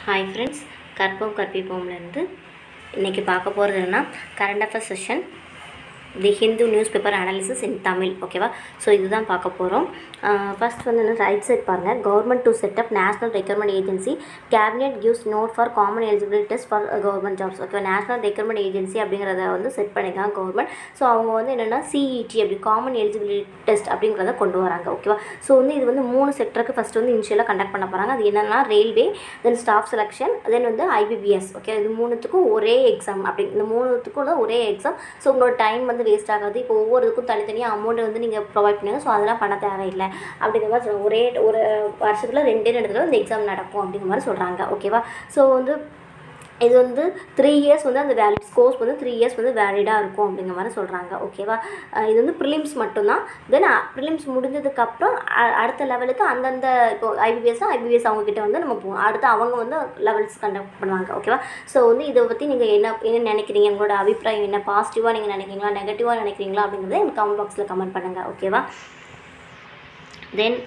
Hi friends கற்போம் கற்பிப்போம்லேருந்து இன்றைக்கி பார்க்க போகிறது என்னென்னா current affairs session the Hindu newspaper analysis in Tamil ஓகேவா ஸோ இதுதான் பார்க்க போகிறோம் ஃபர்ஸ்ட் வந்து என்ன ரைட் சைட் பாருங்கள் government to set up national recruitment agency cabinet gives nod for common eligibility test for government jobs okay national recruitment agency அப்படிங்கிறத வந்து set பண்ணியிருக்காங்க கவர்மெண்ட் ஸோ அவங்க வந்து என்னென்னா சிஇடி அப்படி காமன் எலிஜிபிலிட்டி டெஸ்ட் அப்படிங்கிறத கொண்டு வராங்க ஓகேவா ஸோ வந்து இது வந்து மூணு செக்டருக்கு ஃபஸ்ட்டு வந்து இனிஷியலாக கண்டக்ட் பண்ண போகிறாங்க அது என்னென்னா railway then staff selection then வந்து ஐபிபிஎஸ் ஓகே இது மூணுத்துக்கும் ஒரே எக்ஸாம் அப்படி இந்த மூணுத்துக்கும் வந்து ஒரே எக்ஸாம் ஸோ உங்களோட டைம் வந்து வேஸ்ட் ஆகாது இப்போ ஒவ்வொரு இதுக்கும் தனித்தனியாக அமௌண்ட் வந்து நீங்கள் ப்ரொவைட் பண்ணுங்க ஸோ அதெல்லாம் பண்ண தேவையில்லை அப்படிங்கிற மாதிரி சொல்றாங்க. ஒரே ஒரு வருஷத்தில் ரெண்டே ரெண்டு தடவை இந்த எக்ஸாம் நடக்கும் அப்படிங்கிற மாதிரி சொல்கிறாங்க ஓகேவா ஸோ வந்து இது வந்து த்ரீ இயர்ஸ் வந்து அந்த வேலிட் கோர்ஸ் வந்து த்ரீ இயர்ஸ் வந்து வேலிடாக இருக்கும் அப்படிங்கிற மாதிரி சொல்கிறாங்க ஓகேவா அஹ் இது வந்து ப்ரிலிம்ஸ் மட்டும்தான் தென் ப்ரிலிம்ஸ் முடிஞ்சதுக்கப்புறம் அ- அடுத்த லெவலுக்கு அந்தந்த இப்போ ஐபிபிஎஸ் ஐபிபிஎஸ் அவங்கக்கிட்ட வந்து நம்ம போகணும் அடுத்து அவங்க வந்து லெவல்ஸ் கண்டக்ட் பண்ணுவாங்க ஓகேவா ஸோ வந்து இதை பற்றி நீங்கள் என்ன என்ன நினைக்கிறீங்க உங்களோட அபிப்பிராயம் என்ன பாசிட்டிவாக நீங்கள் நினைக்கிறீங்களா நெகட்டிவாக நினைக்கிறீங்களா அப்படிங்கிறத எனக்கு கமெண்ட் பாக்ஸில் கமெண்ட் பண்ணுங்கள் ஓகேவா தென்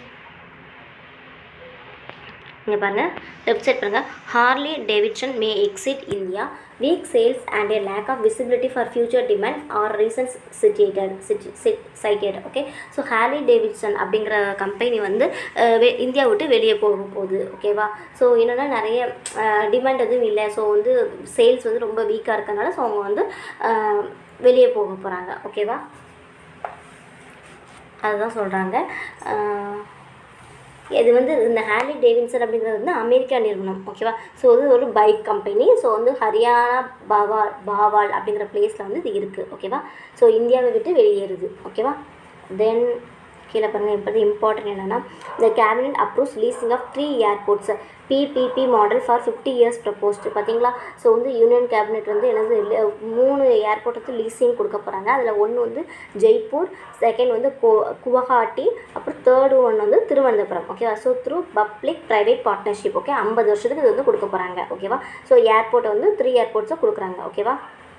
இங்கே பாருங்கள் வெப்சைட் பாருங்கள் Harley Davidson may exit India weak sales and a lack of visibility for future demand are reasons cited cited okay so Harley Davidson அப்படிங்கிற கம்பெனி வந்து அஹ், வெ- இந்தியா விட்டு வெளியே போக போகுது ஓகேவா ஸோ என்னென்னா நிறைய டிமாண்ட் எதுவும் இல்லை ஸோ வந்து சேல்ஸ் வந்து ரொம்ப வீக்காக இருக்கறனால ஸோ அவங்க வந்து அஹ், வெளியே போக போகிறாங்க ஓகேவா அதுதான் சொல்கிறாங்க இது வந்து இந்த ஹார்லி டேவின்சன் அப்படிங்கிறது வந்து அமெரிக்கா நிறுவனம் ஓகேவா ஸோ இது ஒரு பைக் கம்பெனி ஸோ வந்து ஹரியானா பாவால் பாவால் அப்படிங்கிற பிளேஸில் வந்து இது இருக்குது ஓகேவா ஸோ இந்தியாவை விட்டு வெளியேறுது ஓகேவா தென் கீழே பாருங்கள் இப்போ இம்பார்ட்டன்ட் என்னென்னா இந்த cabinet approves leasing of three airports PPP model for fifty years proposed பார்த்தீங்களா ஸோ வந்து யூனியன் கேபினெட் வந்து என்னது இல்ல- மூணு ஏர்போர்ட் வந்து லீசிங் கொடுக்க போகிறாங்க அதில் ஒன்று வந்து ஜெய்ப்பூர் செகண்ட் வந்து கோ குவஹாட்டி அப்புறம் தேர்டு ஒன் வந்து திருவனந்தபுரம் ஓகேவா so through public private partnership okay ஐம்பது வருஷத்துக்கு இது வந்து கொடுக்க போகிறாங்க ஓகேவா ஸோ ஏர்போர்ட்டை வந்து த்ரீ ஏர்போர்ட்ஸை கொடுக்குறாங்க ஓகேவா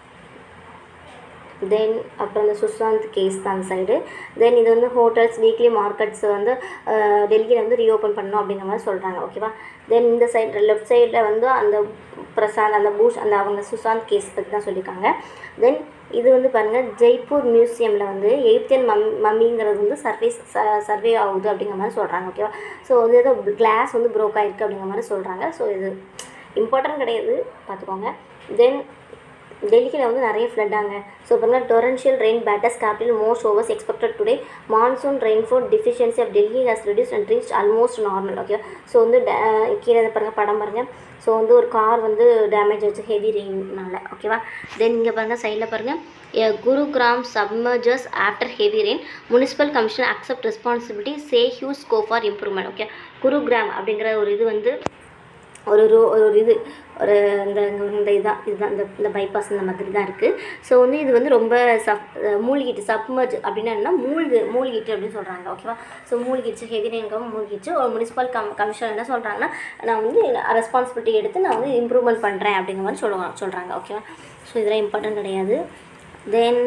தென் அப்புறம் இந்த சுஷாந்த் கேஸ் தான் அந்த சைடு தென் இது வந்து ஹோட்டல்ஸ் வீக்லி மார்க்கெட்ஸ் வந்து டெல்லியில் வந்து ரீஓப்பன் பண்ணணும் அப்படிங்கிற மாதிரி சொல்கிறாங்க ஓகேவா தென் இந்த சைடு லெஃப்ட் சைடில் வந்து அந்த பிரசாந்த் அந்த பூஷ் அந்த அவங்க சுஷாந்த் கேஸ் பற்றி தான் சொல்லியிருக்காங்க தென் இது வந்து பாருங்கள் ஜெய்ப்பூர் மியூசியமில் வந்து எகிப்தியன் மம் மம்மிங்கிறது வந்து சர்வீஸ் சர்வே ஆகுது அப்படிங்கிற மாதிரி சொல்கிறாங்க ஓகேவா ஸோ வந்து ஏதோ கிளாஸ் வந்து ப்ரோக் ஆகிருக்கு அப்படிங்கிற மாதிரி சொல்கிறாங்க ஸோ இது இம்பார்ட்டன்ட் கிடையாது பார்த்துக்கோங்க தென் டெல்லியில் வந்து நிறைய ஃப்ளட்டாங்க ஸோ பாருங்கள் torrential rain batters capital most overs expected today monsoon rainfall deficiency of Delhi has reduce and reach almost normal okay so வந்து da- கீழே இதை பாருங்கள் படம் பாருங்கள் ஸோ வந்து ஒரு கார் வந்து டேமேஜ் ஆச்சு ஹெவி ரெயின்னால ஓகேவா தென் இங்கே பாருங்கள் சைடில் பாருங்கள் Gurugram submerges after heavy rain municipal commission accept responsibility say huge scope for improvement okay Gurugram அப்படிங்கிற ஒரு இது வந்து ஒரு ரோ ஒரு இது ஒரு இந்த இந்த இதான் இதுதான் இந்த இந்த பைபாஸ் இந்த மாதிரி தான் இருக்குது ஸோ வந்து இது வந்து ரொம்ப சப் மூழ்கிட்டு சப்மர்ஜ் அப்படின்னா என்ன மூழ்கு மூழ்கிட்டு அப்படின்னு சொல்கிறாங்க ஓகேவா ஸோ மூழ்கிடுச்சு ஹெவி ரெயின்காக மூழ்கிடுச்சு ஒரு முனிசிபல் கம் கமிஷன் என்ன சொல்கிறாங்கன்னா நான் வந்து ரெஸ்பான்சிபிலிட்டி எடுத்து நான் வந்து இம்ப்ரூவ்மெண்ட் பண்ணுறேன் அப்படிங்கிற மாதிரி சொல்லுவாங்க சொல்கிறாங்க ஓகேவா ஸோ இதெல்லாம் இம்பார்ட்டன்ட் கிடையாது தென்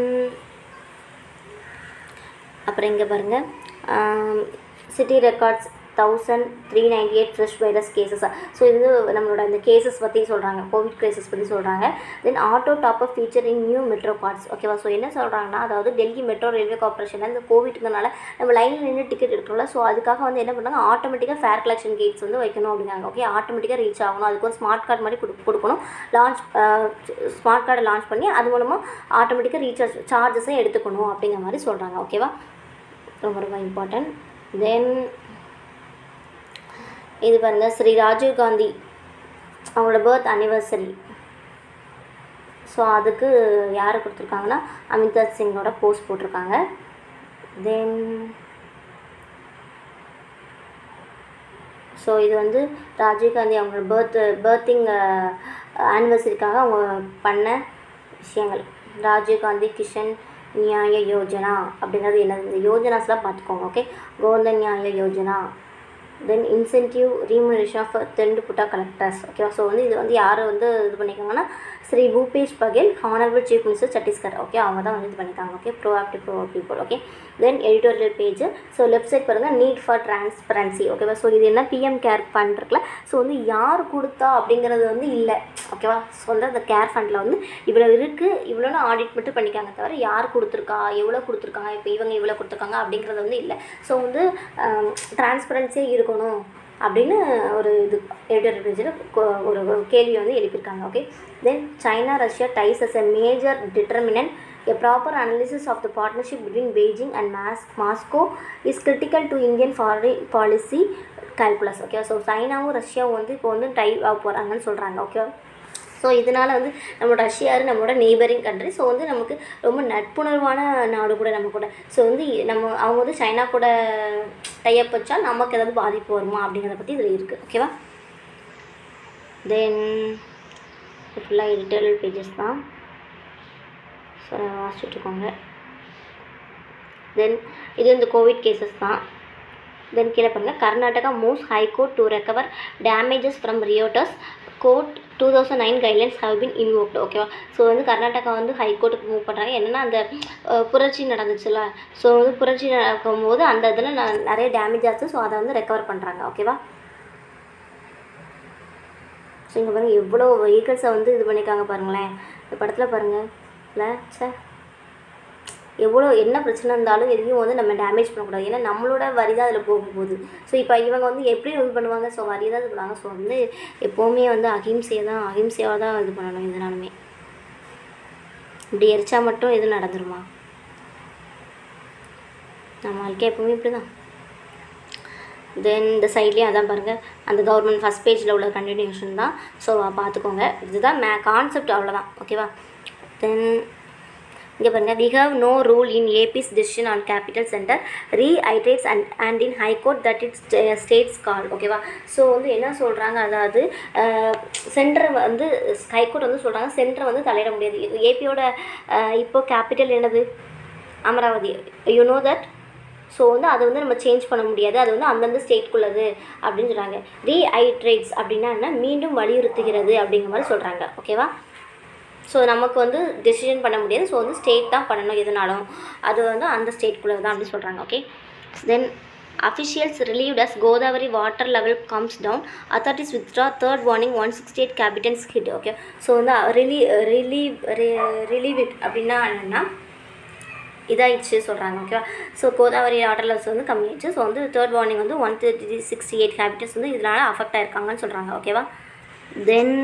அப்புறம் இங்கே பாருங்கள் city records thousand three ninety eight fresh virus cases so இது வந்து நம்மளோட இந்த கேசஸ் பற்றி சொல்கிறாங்க கோவிட் கேசஸ் பற்றி சொல்கிறாங்க then auto top up feature in new metro cards ஓகேவா ஸோ என்ன சொல்கிறாங்கன்னா அதாவது டெல்லி மெட்ரோ ரயில்வே கார்பரேஷன் இந்த கோவிட்னால நம்ம லைனில் நின்று டிக்கெட் எடுக்கிறோம்ல ஸோ அதுக்காக வந்து என்ன பண்ணுறாங்க ஆட்டோமேட்டிக்காக ஃபேர் கலெக்ஷன் கேட்ஸ் வந்து வைக்கணும் அப்படிங்கிறாங்க ஓகே ஆட்டோமேட்டிக்காக ரீச் ஆகணும் அதுக்கு ஒரு ஸ்மார்ட் கார்டு மாதிரி கொடு கொடுக்கணும் லான்ச் ஸ்மார்ட் கார்டை லான்ச் பண்ணி அது மூலமாக ஆட்டோமேட்டிக்காக ரீசார்ஜ் சார்ஜஸும் எடுத்துக்கணும் அப்படிங்கிற மாதிரி சொல்கிறாங்க ஓகேவா ரொம்ப ரொம்ப இம்பார்ட்டன்ட் தென் இது பாருங்க ஸ்ரீ ராஜீவ் காந்தி அவங்களோட பர்த் அனிவர்சரி ஸோ அதுக்கு யார் கொடுத்துருக்காங்கன்னா அமிதாப் சிங்கோட போஸ்ட் போட்டிருக்காங்க தென் ஸோ இது வந்து ராஜீவ் காந்தி அவங்களோட பர்த் பர்த்திங் ஆனிவர்சரிக்காக அவங்க பண்ண விஷயங்கள் ராஜீவ் காந்தி கிஷன் நியாய யோஜனா அப்படிங்கிறது என்னது இந்த யோஜனாஸ்லாம் பார்த்துக்கோங்க okay Godhan Nyay Yojana then incentive remuneration of tendu patta collectors ஓகேவா ஸோ வந்து இது வந்து யார் வந்து இது பண்ணியிருக்காங்கன்னா Shri Bhupesh Baghel honourable chief minister Chhattisgarh okay அவங்க தான் வந்து இது பண்ணியிருக்காங்க okay pro active pro people okay then editorial page so left side பாருங்கள் நீட் ஃபார் டிரான்ஸ்பரன்சி ஓகேவா ஸோ இது என்ன பிஎம் கேர் ஃபண்ட் இருக்குல்ல ஸோ வந்து யார் கொடுத்தா அப்படிங்கிறது வந்து இல்லை ஓகேவா ஸோ வந்து அந்த கேர் ஃபண்டில் வந்து இவ்வளோ இருக்குது இவ்வளோன்னு ஆடிட் மட்டும் பண்ணிக்காங்க தவிர யார் கொடுத்துருக்கா எவ்வளோ கொடுத்துருக்காங்க இப்போ இவங்க இவ்வளோ கொடுத்துருக்காங்க அப்படிங்கிறது வந்து இல்லை ஸோ வந்து டிரான்ஸ்பரன்சியே இருக்கணும் அப்படின்னு ஒரு இது எடிட்டர் பேஜில் ஒரு ஒரு கேள்வி வந்து எழுப்பியிருக்காங்க okay then China Russia ties as a major determinant A proper analysis of the partnership between Beijing and Mas- Moscow is critical to Indian foreign policy calculus okay so சைனாவும் ரஷ்யாவும் வந்து இப்போ வந்து டை ஆக போகிறாங்கன்னு சொல்கிறாங்க ஓகே ஸோ இதனால் வந்து நம்ம ரஷ்யா நம்மளோட நெய்பரிங் கண்ட்ரி ஸோ வந்து நமக்கு ரொம்ப நட்புணர்வான நாடு கூட நம்ம கூட ஸோ வந்து நம்ம அவங்க வந்து சைனா கூட டைப் வச்சா நமக்கு ஏதாவது பாதிப்பு வருமா அப்படிங்கிறத பற்றி இதில் இருக்குது ஓகேவா தென் ஃபுல்லாக எடிட்டோரியல் பேஜஸ் தான் ஸோ வாசிச்சுட்ருக்கோங்க தென் இது இந்த கோவிட் கேசஸ் தான் தென் கீழே பாருங்கள் Karnataka moves high court to recover damages from rioters court two thousand nine guidelines have been invoked ஓகேவா ஸோ வந்து கர்நாடகா வந்து ஹைகோர்ட்டுக்கு மூவ் பண்ணுறாங்க என்னென்னா அந்த அஹ், புரட்சி நடந்துச்சுல ஸோ வந்து புரட்சி நடக்கும்போது அந்த இதில் ந- நிறைய டேமேஜ் ஆச்சு ஸோ அதை வந்து ரெக்கவர் பண்ணுறாங்க ஓகேவா ஸோ இங்கே பாருங்கள் எவ்வளோ வெஹிக்கல்ஸை வந்து இது பண்ணியிருக்காங்க பாருங்களேன் இந்த படத்தில் பாருங்கள் இல்லை சே எவ்வளோ என்ன பிரச்சனை இருந்தாலும் எதையும் வந்து நம்ம டேமேஜ் பண்ணக்கூடாது ஏன்னா நம்மளோட வரி தான் அதில் போக போகுது ஸோ இப்போ இவங்க வந்து எப்படி இது பண்ணுவாங்க ஸோ வரி தான் இது பண்ணுவாங்க ஸோ வந்து எப்போவுமே வந்து அகிம்சையை தான் அகிம்சையாக தான் இது பண்ணணும் இதனாலுமே இப்படி எரிச்சா மட்டும் எதுவும் நடந்துருமா நம்ம வாழ்க்கை எப்பவுமே இப்படி தான் தென் இந்த சைட்லேயும் அதான் பாருங்கள் அந்த கவர்மெண்ட் ஃபஸ்ட் பேஜில் உள்ள கண்டினியூஷன் தான் ஸோ பார்த்துக்கோங்க இதுதான் மே கான்செப்ட் அவ்வளோதான் ஓகேவா தென் இங்கே பாருங்கள் we have no role in AP's decision on capital centre reiterates and and in high court that it's state's call ஓகேவா ஸோ வந்து என்ன சொல்கிறாங்க அதாவது சென்டர் வந்து ஹைகோர்ட் வந்து சொல்கிறாங்க சென்டரை வந்து தலையிட முடியாது ஏபியோட இப்போ கேபிட்டல் என்னது Amaravati you know that so வந்து அதை வந்து நம்ம சேஞ்ச் பண்ண முடியாது அது வந்து அந்தந்த ஸ்டேட்குள்ளது அப்படின்னு சொல்கிறாங்க ரீஐட்ரேட்ஸ் அப்படின்னா என்ன மீண்டும் வலியுறுத்துகிறது அப்படிங்கிற மாதிரி சொல்கிறாங்க ஓகேவா ஸோ நமக்கு வந்து டெசிஷன் பண்ண முடியாது ஸோ வந்து ஸ்டேட் தான் பண்ணணும் எதுனாலும் அது வந்து அந்த ஸ்டேட்குள்ளே தான் அப்படின்னு சொல்கிறாங்க okay then officials relieved as Godavari water level comes down authorities withdraw third warning one sixty eight captains hit okay so வந்து ரிலீ ரிலீவ் ரிலீவ் இட் அப்படின்னா என்னென்னா இதாகிடுச்சு சொல்கிறாங்க ஓகேவா ஸோ கோதாவரி வாட்டர் லெவல்ஸ் வந்து கம்மியாச்சு ஸோ வந்து தேர்ட் வார்னிங் வந்து one thirty sixty eight capitals வந்து இதனால் அஃபெக்ட் ஆயிருக்காங்கன்னு சொல்கிறாங்க ஓகேவா then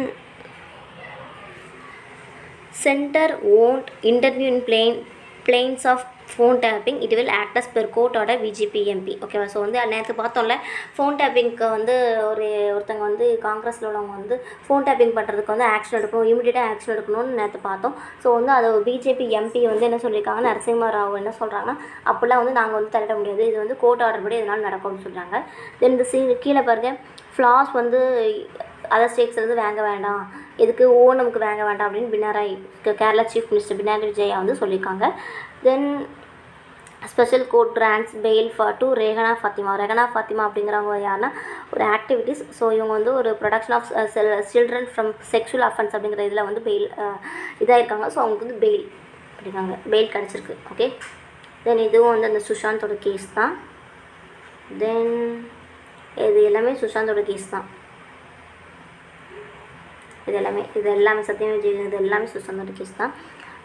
centre won't interview in plane planes of phone tapping it will act as per கோர்ட்டோட விஜிபி எம்பி ஓகேவா ஸோ வந்து நேற்று பார்த்தோம்ல ஃபோன் டேப்பிங்க்கு வந்து ஒரு ஒருத்தங்க வந்து காங்கிரஸில் உள்ளவங்க வந்து ஃபோன் டேப்பிங் பண்ணுறதுக்கு வந்து ஆக்ஷன் எடுக்கணும் இமீடியட்டாக ஆக்ஷன் எடுக்கணும்னு நேற்று பார்த்தோம் ஸோ வந்து அது பிஜேபி எம்பி வந்து என்ன சொல்லியிருக்காங்க நரசிம்ம ராவ் என்ன சொல்கிறாங்கன்னா அப்படிலாம் வந்து நாங்கள் வந்து தலையிட முடியாது இது வந்து கோர்ட் ஆர்டர் படி இதனால் நடக்கும்னு சொல்கிறாங்க தென் இந்த சீ கீழே பாருங்க ஃப்ளாஸ் வந்து அதர் ஸ்டேட்ஸ்லேருந்து வாங்க வேண்டாம் இதுக்கு ஓணமுக்கு வாங்க வேண்டாம் அப்படின்னு பினராய் கேரளா சீஃப் மினிஸ்டர் பினராயி விஜயா வந்து சொல்லியிருக்காங்க then special court grants bail for to Rehana Fathima Rehana Fathima அப்படிங்கிறவங்க யாருன்னா ஒரு ஆக்டிவிட்டீஸ் ஸோ இவங்க வந்து ஒரு protection of children from sexual offence அப்படிங்கிற இதில் வந்து பெயில் இதாகிருக்காங்க ஸோ அவங்களுக்கு வந்து பெயில் அப்படிங்காங்க பெயில் கிடச்சிருக்கு ஓகே தென் இதுவும் வந்து அந்த சுஷாந்தோட கேஸ் தான் தென் இது எல்லாமே சுஷாந்தோட கேஸ் தான் இது எல்லாமே இது எல்லாமே சத்தியம் விஜய் இது எல்லாமே சுஷாந்தோட கேஸ் தான்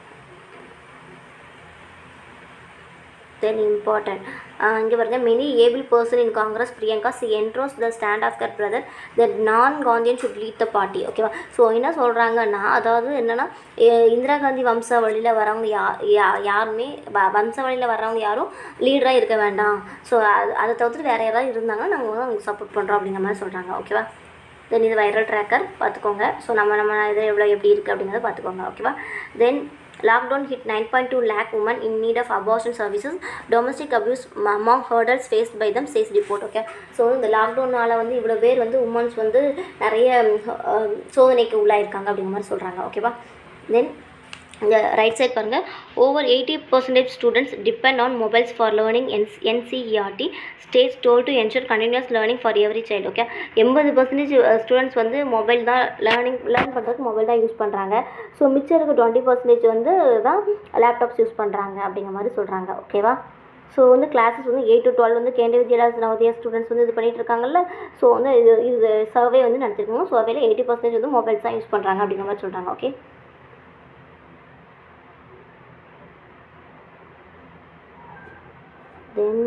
தென் இம்பார்ட்டன்ட் இங்கே பாருங்க many able person in Congress Priyanka சி endorses the stand of her brother that non Gandhian should lead the party ஓகேவா ஸோ என்ன சொல்கிறாங்கன்னா அதாவது என்னென்னா இந்திரா காந்தி வம்சாவளியில் வரவங்க யா யா- யாருமே வ வம்சாவளியில் வர்றவங்க யாரும் லீடராக இருக்க வேண்டாம் ஸோ அது அதை தவிர்த்து வேறு யாராவது இருந்தாங்கன்னா நாங்கள் வந்து அவங்களுக்கு சப்போர்ட் பண்ணுறோம் அப்படிங்கிற மாதிரி சொல்கிறாங்க ஓகேவா தென் இது வைரல் ட்ராக்கர் பார்த்துக்கோங்க ஸோ நம்ம நம்ம இது எவ்வளோ எப்படி இருக்குது அப்படிங்கிறத பார்த்துக்கோங்க ஓகேவா then lockdown hit nine point two lakh women in need of abortion services domestic abuse among hurdles faced by them says report okay so இந்த லாக்டவுனால் வந்து இவ்வளோ பேர் வந்து உமன்ஸ் வந்து நிறைய அஹ், சோதனைக்கு உள்ளாயிருக்காங்க அப்படிங்கிற மாதிரி சொல்கிறாங்க ஓகேவா தென் இந்த ரைட் சைட் பாருங்கள் over eighty percentage students depend on mobiles for learning என்ஸ் NCERT states told to ensure continuous learning for every child okay எண்பது பர்சன்டேஜ் ஸ்டூடெண்ட்ஸ் வந்து மொபைல் தான் லேர்னிங் லேர்ன் பண்ணுறதுக்கு மொபைல் தான் யூஸ் பண்ணுறாங்க ஸோ மிச்சம் இருக்க டுவெண்ட்டி பர்சன்டேஜ் வந்து தான் லேப்டாப்ஸ் யூஸ் பண்ணுறாங்க அப்படிங்கிற மாதிரி சொல்கிறாங்க ஓகேவா ஸோ வந்து கிளாஸஸ் வந்து எயிட் டு டுவெல் வந்து கேந்திர வித்யாலயா நவோதயா ஸ்டூடெண்ட்ஸ் வந்து இது பண்ணிட்டு இருக்காங்கல்ல ஸோ வந்து இது இது சர்வே வந்து நடத்திருக்காங்க சர்வேல எயிட்டி பர்சன்டேஜ் வந்து மொபைல்ஸ் தான் யூஸ் பண்ணுறாங்க அப்படிங்கிற மாதிரி சொல்கிறாங்க ஓகே தென்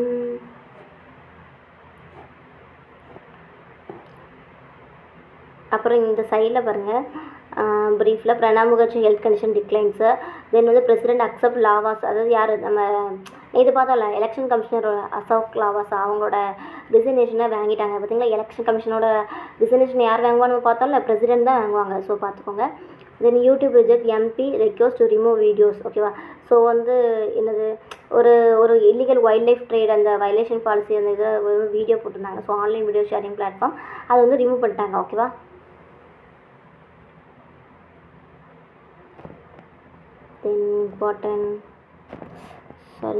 அப்புறம் இந்த சைடில் பாருங்கள் ப்ரீஃபில் Pranab Mukherjee health condition declines then வந்து பிரசிடென்ட் அக்செப்ட் லாவாஸ் அதாவது யார் நம்ம இது பார்த்தோம்ல எலெக்ஷன் கமிஷனர் அசோக் லாவாஸ் அவங்களோட ரிசர்வேஷனை வாங்கிட்டாங்க பார்த்தீங்களா எலெக்ஷன் கமிஷனோட ரிசர்வேஷன் யார் வாங்குவான்னு பார்த்தோம்ல பிரசிடென்ட் தான் வாங்குவாங்க ஸோ பார்த்துக்கோங்க then YouTube reject MP request to remove videos ஓகேவா ஸோ வந்து என்னது ஒரு ஒரு இல்லீகல் வைல்ட் லைஃப் ட்ரேட் அந்த வயலேஷன் பாலிசி அந்த இதை வீடியோ போட்டிருந்தாங்க so online video sharing platform அதை வந்து ரிமூவ் பண்ணிட்டாங்க ஓகேவா தென் இம்பார்ட்டன்ட் சாரி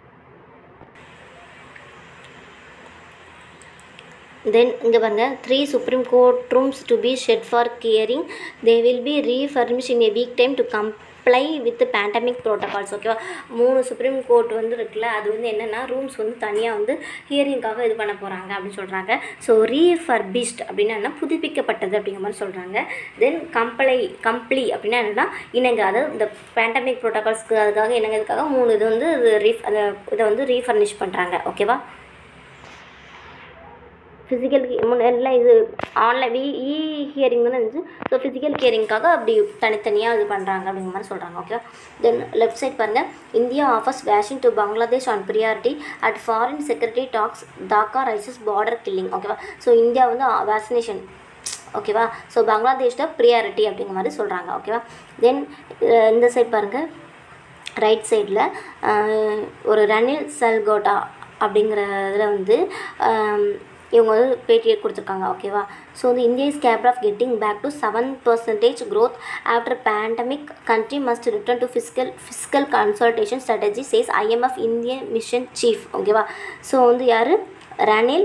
தென் இங்கே பாருங்க three supreme court rooms to be shed for கியரிங் they will be refurnish in a week time to comply with pandemic protocols ஓகேவா மூணு சுப்ரீம் கோர்ட் வந்து இருக்குல்ல அது வந்து என்னென்னா ரூம்ஸ் வந்து தனியாக வந்து ஹியரிங்காக இது பண்ண போகிறாங்க அப்படின்னு சொல்கிறாங்க ஸோ ரீஃபர்பிஷ்ட் அப்படின்னா என்ன புதுப்பிக்கப்பட்டது அப்படிங்கிற மாதிரி சொல்கிறாங்க தென் கம்ப்ளை கம்ப்ளி அப்படின்னா என்னென்னா இணங்க அதாவது இந்த பேண்டமிக் ப்ரோட்டோகால்ஸ்க்கு அதுக்காக இணங்கிறதுக்காக மூணு இது வந்து இது ரீஃப் அந்த இதை வந்து ரீஃபர்னிஷ் பண்ணுறாங்க ஓகேவா ஃபிசிக்கல் முன்னெல்லாம் இது ஆன்லைன் வி இ ஹியரிங் தானே இருந்துச்சு ஸோ ஃபிசிக்கல் ஹியரிங்காக அப்படி தனித்தனியாக இது பண்ணுறாங்க அப்படிங்கிற மாதிரி சொல்கிறாங்க ஓகே தென் லெஃப்ட் சைட் பாருங்கள் India offers vaccine to Bangladesh on priority at foreign secretary talks Dhaka raises border killing ஓகேவா ஸோ இந்தியா வந்து வேக்சினேஷன் ஓகேவா ஸோ பங்களாதேஷில் ப்ரியாரிட்டி அப்படிங்கிற மாதிரி சொல்கிறாங்க ஓகேவா தென் இந்த சைட் பாருங்கள் ரைட் சைடில் ஒரு ரணில் சல்கோட்டா அப்படிங்கிற இதில் வந்து இவங்க வந்து பேட்டியை கொடுத்துருக்காங்க ஓகேவா ஸோ வந்து India is capable of getting back to seven percentage growth after pandemic country must return to fiscal fiscal consultation strategy says IMF Indian mission chief ஓகேவா ஸோ வந்து யார் ரணில்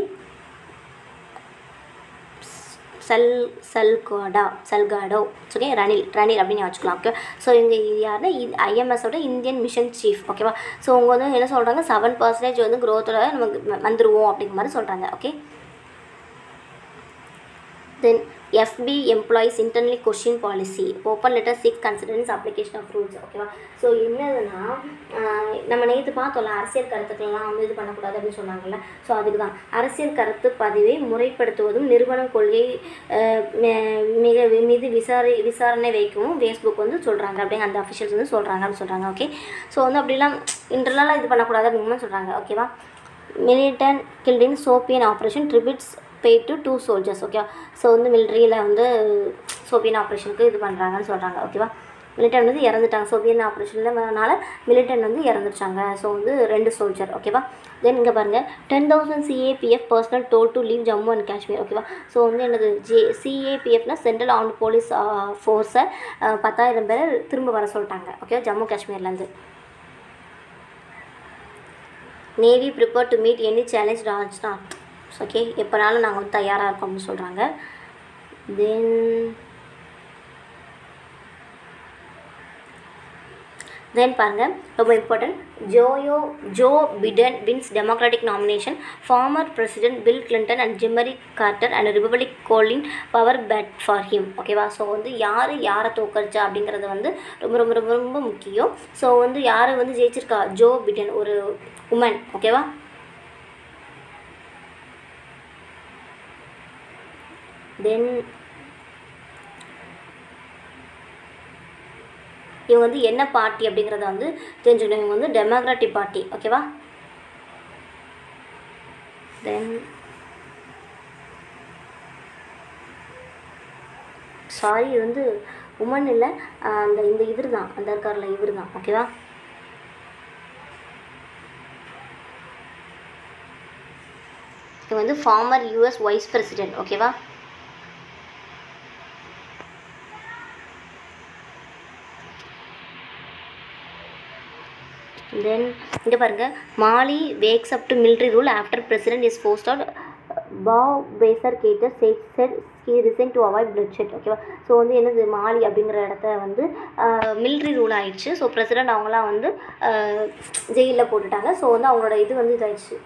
சல் சல்கோடா சல்காடோ ஓகே ரணில் ரணில் அப்படின்னு வச்சுக்கலாம் ஓகே ஸோ இவங்க யாருன்னா ஐஎம்எஸோட இந்தியன் மிஷன் சீஃப் ஓகேவா ஸோ அவங்க வந்து என்ன சொல்கிறாங்க செவன் பர்சன்டேஜ் வந்து க்ரோத்தில் நமக்கு வந்துருவோம் அப்படிங்கிற மாதிரி சொல்கிறாங்க okay then FB employees internally question policy open letter seeks consistence application of rules ஓகேவா ஸோ என்னதுன்னா நம்ம நேற்று பார்த்தோம்ல அரசியல் கருத்துக்கள்லாம் வந்து இது பண்ணக்கூடாது அப்படின்னு சொன்னாங்கல்ல ஸோ அதுக்கு தான் அரசியல் கருத்து பதிவை முறைப்படுத்துவதும் நிறுவன கொள்கை மிக மீது விசாரி விசாரணை வைக்கவும் ஃபேஸ்புக் வந்து சொல்கிறாங்க அப்படிங்க அந்த அஃபிஷியல்ஸ் வந்து சொல்கிறாங்க அப்படின்னு சொல்கிறாங்க ஓகே ஸோ வந்து அப்படிலாம் இன்டர்னலாக இது பண்ணக்கூடாது அப்படின்னு சொல்கிறாங்க ஓகேவா militant killed in Shopian operation tributes pay to two soldiers okay so வந்து மிலிட்ரியில் வந்து சோப்பியன் ஆப்ரேஷனுக்கு இது பண்ணுறாங்கன்னு சொல்கிறாங்க ஓகேவா மிலிட்டன் வந்து இறந்துட்டாங்க சோவியன் ஆப்ரேஷன்லனால மிலிட்டன் வந்து இறந்துட்டாங்க ஸோ வந்து ரெண்டு சோல்ஜர் ஓகேவா தென் இங்கே பாருங்கள் ten thousand CAPF personnel told to leave Jammu and Kashmir ஓகேவா ஸோ வந்து என்னது ஜே சிஏபிஎஃப்னா சென்ட்ரல் ஆர்ம்ட் போலீஸ் ஃபோர்ஸை பத்தாயிரம் பேர் திரும்ப வர சொல்லிட்டாங்க ஓகே ஜம்மு காஷ்மீர்லேருந்து navy prepare to meet any challenge Rajnath okay எப்போனாலும் நாங்கள் வந்து தயாராக இருக்கோம் அப்படின்னு சொல்கிறாங்க தென் தென் பாருங்கள் ரொம்ப இம்பார்ட்டன்ட் ஜோயோ Joe Biden wins democratic nomination former president Bill Clinton and Jimmy Carter and republic Colin Powell bat for him ஓகேவா ஸோ வந்து யார் யாரை தோக்கடிச்சா அப்படிங்கிறது வந்து ரொம்ப ரொம்ப ரொம்ப ரொம்ப முக்கியம் ஸோ வந்து யார் வந்து ஜெயிச்சிருக்கா ஜோ பிடன் ஒரு உமன் ஓகேவா தென் இவங்க வந்து என்ன பார்ட்டி அப்படிங்கிறத வந்து தெரிஞ்சுக்கணும் இவங்க வந்து டெமோக்ராட்டிக் பார்ட்டி ஓகேவா தென் சாரி இது வந்து உமன் இல்லை அந்த இந்த இவர் தான் அந்த இருக்கார்ல இவர் தான் ஓகேவா இது வந்து ஃபார்மர் யூஎஸ் வைஸ் பிரசிடென்ட் ஓகேவா தென் இங்கே பாருங்கள் Mali wakes up to military rule after president is pushed out பா Boubacar Keita said said he resign to avoid bloodshed ஓகேவா ஸோ வந்து என்னது மாலி அப்படிங்கிற இடத்த வந்து military ரூல் ஆயிடுச்சு ஸோ பிரசிடென்ட் அவங்களாம் வந்து ஜெயிலில் போட்டுட்டாங்க ஸோ வந்து அவங்களோட இது வந்து இதாயிடுச்சு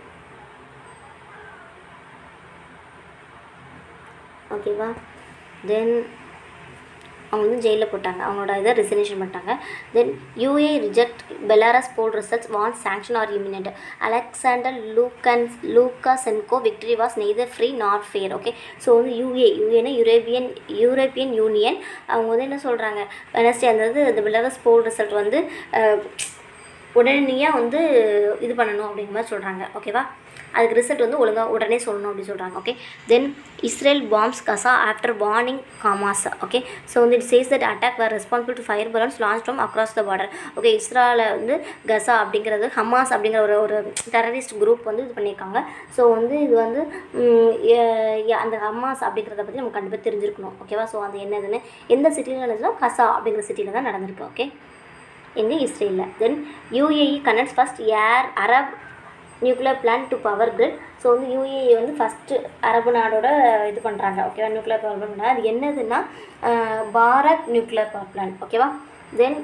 ஓகேவா தென் அவங்க வந்து ஜெயிலில் போட்டாங்க அவங்களோட இதை ரிசர்வேஷன் பண்ணிட்டாங்க then EU reject Belarus poll results warn sanction are imminent Alexander லூக்கன்ஸ் Lukashenko victory was neither free not fair okay so வந்து யூஏ யூஏனா யூரோப்பியன் யூரோப்பியன் யூனியன் அவங்க வந்து என்ன சொல்கிறாங்க வெனஸ்டே அந்த இந்த பெலாரஸ் போல் ரிசல்ட் வந்து அஹ், உடனடியாக வந்து இது பண்ணணும் அப்படிங்கிற மாதிரி சொல்கிறாங்க ஓகேவா அதுக்கு ரிசல்ட் வந்து ஒழுங்காக உடனே சொல்லணும் அப்படின்னு சொல்கிறாங்க okay then Israel bombs Gaza after warning Hamas okay so வந்து it says that attack were responsible to fire balloons launch from across the border okay இஸ்ரால வந்து கசா அப்படிங்கிறது ஹமாஸ் அப்படிங்கிற ஒரு ஒரு டெரரிஸ்ட் குரூப் வந்து இது பண்ணியிருக்காங்க ஸோ வந்து இது வந்து ம், எ- எ- அந்த ஹமாஸ் அப்படிங்கிறத பற்றி நமக்கு கண்டிப்பாக தெரிஞ்சிருக்கணும் ஓகேவா ஸோ அது என்னதுன்னு எந்த சிட்டியில் நடந்ததோ கசா அப்படிங்கிற சிட்டியில் தான் நடந்திருக்கு ஓகே in இஸ்ரேலில் then UAE connects first air Arab nuclear plant to power grid so வந்து யூஏஇ வந்து ஃபஸ்ட்டு அரபு நாடோட இது பண்ணுறாங்க ஓகேவா நியூக்ளியர் பவர் பிளான் அது என்னதுன்னா ah, Bharat nuclear power plant ஓகேவா then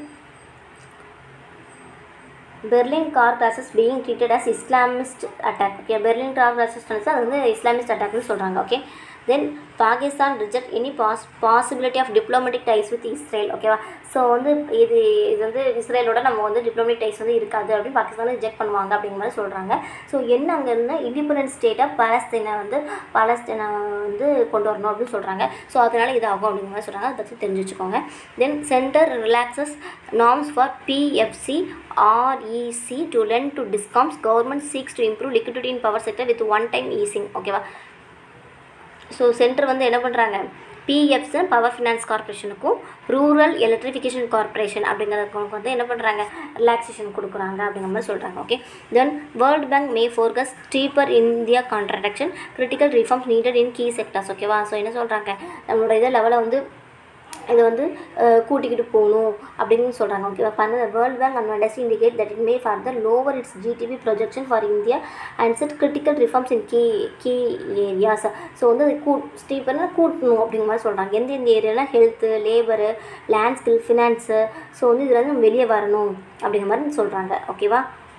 Berlin car clashes being treated as Islamist attack okay Berlin car clashes அது வந்து இஸ்லாமிஸ்ட் அட்டாக்னு சொல்கிறாங்க okay then Pakistan reject any பாஸ் possibility of diplomatic ties with Israel ஓகேவா so வந்து இது இது வந்து இஸ்ரேலோட நம்ம வந்து டிப்ளமேட்டிக் டைஸ் வந்து இருக்காது அப்படின்னு பாகிஸ்தான் ரிஜெக்ட் பண்ணுவாங்க அப்படிங்கிற மாதிரி சொல்கிறாங்க ஸோ என்ன அங்கே இருந்தால் இண்டிபெண்டன்ஸ் ஸ்டேட்டாக பாலஸ்தீனை வந்து பாலஸ்தீனை வந்து கொண்டு வரணும் அப்படின்னு சொல்கிறாங்க ஸோ அதனால் இது ஆகும் அப்படிங்கிற மாதிரி சொல்கிறாங்க அதை பற்றி தெரிஞ்சு வச்சுக்கோங்க then centre relaxes norms for PFC REC to lend to discoms government seeks to improve liquidity in power sector with one time easing ஓகேவா ஸோ சென்டர் வந்து என்ன பண்ணுறாங்க பிஎஃப்ஸ் பவர் ஃபினான்ஸ் கார்பரேஷனுக்கும் ரூரல் எலக்ட்ரிஃபிகேஷன் கார்பரேஷன் அப்படிங்கிறதுக்கு வந்து என்ன பண்ணுறாங்க relaxation கொடுக்குறாங்க அப்படிங்கிற மாதிரி சொல்கிறாங்க okay then world bank may forecast steeper India contraction critical reforms needed in key sectors ஓகேவா ஸோ என்ன சொல்கிறாங்க நம்மளோட இதை லெவலை வந்து இதை வந்து அஹ், கூட்டிக்கிட்டு போகணும் அப்படின்னு சொல்கிறாங்க ஓகேவா பண்ண world bank and industry indicate that it may further lower its GDP projection for India and said critical reforms in key key areas so வந்து அது கூ ஸ்டீப்பர்னா கூட்டணும் அப்படிங்கிற மாதிரி சொல்கிறாங்க எந்த எந்த ஏரியாலாம் health labour land skill finance so வந்து இதில் வந்து நம்ம வெளியே வரணும் அப்படிங்கிற மாதிரி சொல்கிறாங்க ஓகேவா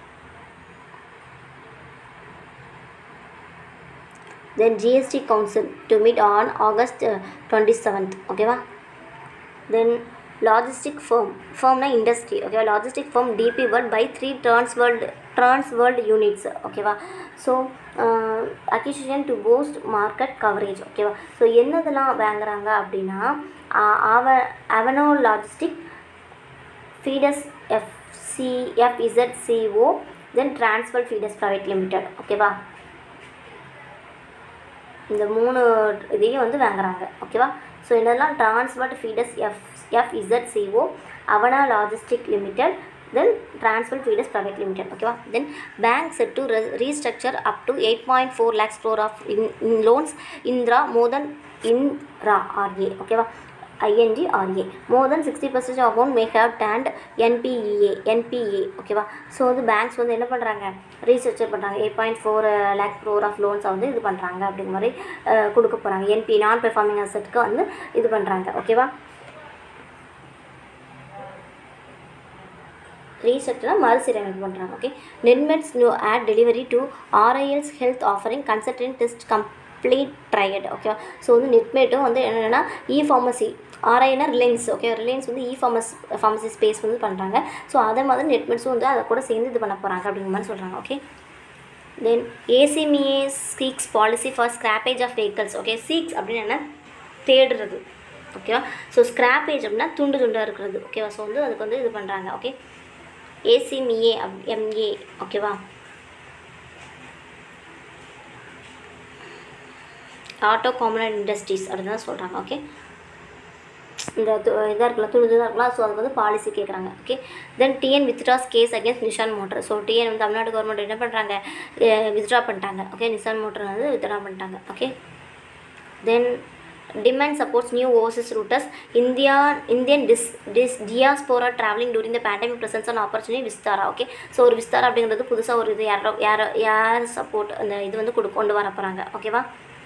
then GST council to meet on August twenty seventh ஓகேவா தென் லாஜிஸ்டிக் ஃபர்ம் ஃபர்ம்னா இண்டஸ்ட்ரி ஓகேவா logistic firm DP world by three trans world trans world units ஓகேவா so acquisition to boost market coverage ஓகேவா ஸோ என்னதெல்லாம் வாங்குறாங்க அப்படின்னா ah அவ Avana logistic feeders FC FZCO then transworld feeders private limited ஓகேவா இந்த மூணு இதையும் வந்து வாங்குறாங்க ஓகேவா ஸோ என்னெல்லாம் transport ஃபீடஸ் F FZCO Avana logistic limited then transport feeders private limited ஓகேவா then bank set to restructure up to eight point four lakhs crore of in in loans IndRa more then IndRa RA ஓகேவா ING RA more then sixty percent amount may have turned என்பிஇஏ NPA ஓகேவா so வந்து banks வந்து என்ன பண்ணுறாங்க restructure பண்ணுறாங்க eight point four lakh crore of லோன்ஸை வந்து இது பண்ணுறாங்க அப்படிங்கிற மாதிரி அஹ், கொடுக்க போகிறாங்க என்பி நான் பெர்ஃபார்மிங் அசெட்க்கு வந்து இது பண்ணுறாங்க ஓகேவா ரீசெட்னா மறுசீரமைப்பு பண்ணுறாங்க okay Netmeds new add delivery to RIL's health offering consultant test complete triad ஓகேவா ஸோ வந்து நெட்மேட்டும் வந்து என்னென்னா இ ஃபார்மசி ஆர்ஐனா ரிலையன்ஸ் ஓகே ரிலையன்ஸ் வந்து இ ஃபார்மஸ் ஃபார்மசி ஸ்பேஸ் வந்து பண்ணுறாங்க ஸோ அதே மாதிரி நெட்மெட்ஸும் வந்து அதை கூட சேர்ந்து இது பண்ண போகிறாங்க அப்படிங்கிற மாதிரி சொல்கிறாங்க okay then ACMA seeks policy for scrappage of vehicles okay seeks அப்படின்னு என்ன தேடுறது ஓகேவா ஸோ ஸ்கிராப்பேஜ் அப்படின்னா துண்டு துண்டாக இருக்கிறது ஓகேவா ஸோ வந்து அதுக்கு வந்து இது பண்ணுறாங்க ஓகே ஏசிமிஏ அப் எம்ஏ ஓகேவா ஆட்டோ காமனட் இண்டஸ்ட்ரீஸ் அப்படின்னு தான் சொல்கிறாங்க ஓகே இந்த இதாக இருக்கலாம் துணிதாக இருக்கலாம் ஸோ அதுக்கு வந்து பாலிசி கேட்குறாங்க okay then TN withdraws case against Nissan motor so TN வந்து தமிழ்நாடு கவர்மெண்ட் என்ன பண்ணுறாங்க வித்ட்ரா பண்ணிட்டாங்க ஓகே நிஷான் மோட்டர் வந்து வித்ட்ரா பண்ணிட்டாங்க okay then demand supports new overseas routers india indian dis dis diaspora traveling during the pandemic presents an opportunity Vistara okay so ஒரு விஸ்தாரா அப்படிங்கிறது புதுசாக ஒரு இது யாரோ யார் யார் சப்போர்ட் அந்த இது வந்து கொடு கொண்டு வர போகிறாங்க ஓகேவா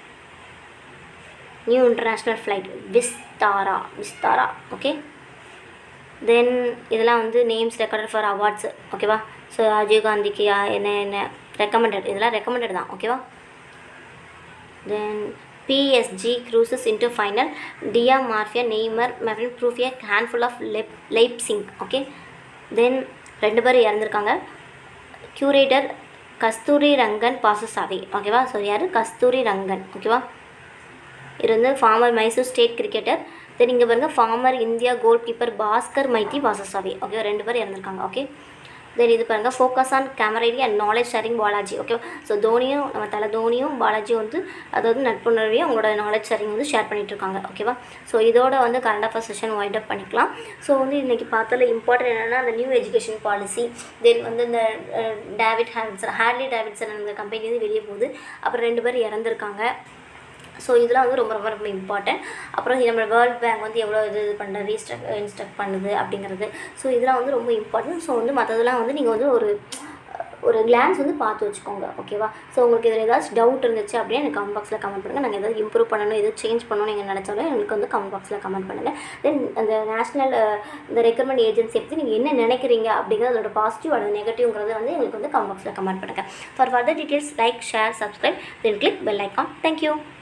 new international flight Vistara Vistara okay then இதெல்லாம் வந்து நேம்ஸ் ரெக்கார்டட் ஃபார் அவார்ட்ஸ் ஓகேவா ஸோ ராஜீவ் காந்திக்கு யா- என்ன என்ன ரெக்கமெண்டட் இதெல்லாம் ரெக்கமெண்டட் தான் ஓகேவா then PSG cruises into final Di Maria Neymar மெஃபின் ப்ரூஃபியா ஹேண்ட்ஃபுல் ஆஃப் லெப் லைப்சிங் ஓகே தென் ரெண்டு பேர் இறந்துருக்காங்க க்யூரேட்டர் கஸ்தூரி ரங்கன் பாசசாவி ஓகேவா ஸோ யார் கஸ்தூரி ரங்கன் ஓகேவா இது வந்து former Mysore state cricketer then இங்கே பாருங்க former India goalkeeper Bhaskar Maiti வாசசாவி ஓகே ரெண்டு பேர் இறந்துருக்காங்க ஓகே தென் இது பாருங்கள் focus on camaraderie and knowledge sharing Balaji okay so தோனியும் நம்ம தலை தோனியும் பாலாஜியும் வந்து அதாவது நட்புணர்வையும் அவங்களோட நாலேஜ் ஷேரிங் வந்து ஷேர் பண்ணிட்டு இருக்காங்க ஓகேவா ஸோ இதோட வந்து current affair session wind up பண்ணிக்கலாம் ஸோ வந்து இன்றைக்கி பார்த்ததில் இம்பார்ட்டன்ட் என்னென்னா அந்த நியூ எஜுகேஷன் பாலிசி தென் வந்து இந்த அஹ், டேவிட் ஹேண்ட்சன் ஹேர்லி டேவிட்சன் அந்த கம்பெனி வந்து வெளியே போகுது அப்புறம் ரெண்டு பேர் இறந்துருக்காங்க ஸோ இதெல்லாம் வந்து ரொம்ப ரொம்ப ரொம்ப இம்பார்ட்டன்ட் அப்புறம் நம்ம வேர்ல்ட் பேங்க் வந்து எவ்வளோ இது இது பண்ணுறது ரீஸ்ட்ரக் இன்ஸ்ட்ரக்ட் பண்ணுது அப்படிங்கிறது ஸோ இதெல்லாம் வந்து ரொம்ப இம்பார்ட்டன்ட் ஸோ வந்து மற்றதெல்லாம் வந்து நீங்கள் வந்து ஒரு ஒரு கிளான்ஸ் வந்து பார்த்து வச்சுக்கோங்க ஓகேவா ஸோ உங்களுக்கு இதில் ஏதாச்சும் டவுட் இருந்துச்சு அப்படின்னா எனக்கு கமெண்ட் பாக்ஸில் கமெண்ட் பண்ணுங்கள் நாங்கள் எதாவது இம்ப்ரூவ் பண்ணணும் எதாவது சேஞ்ச் பண்ணணும் நீங்கள் நினச்சாலும் எனக்கு வந்து கமெண்ட் பாக்ஸில் கமெண்ட் பண்ணுங்கள் தென் அந்த நேஷனல் இந்த ரெக்ரூட்மெண்ட் ஏஜென்சி பற்றி நீங்கள் என்ன நினைக்கிறீங்க அப்படிங்கிறது அதோட பாசிட்டிவ் அல்லது நெகட்டிவ்ங்கிறத வந்து எங்களுக்கு வந்து கமெண்ட் பாக்ஸில் கமெண்ட் பண்ணுங்கள் for further details like share subscribe then click bell icon thank you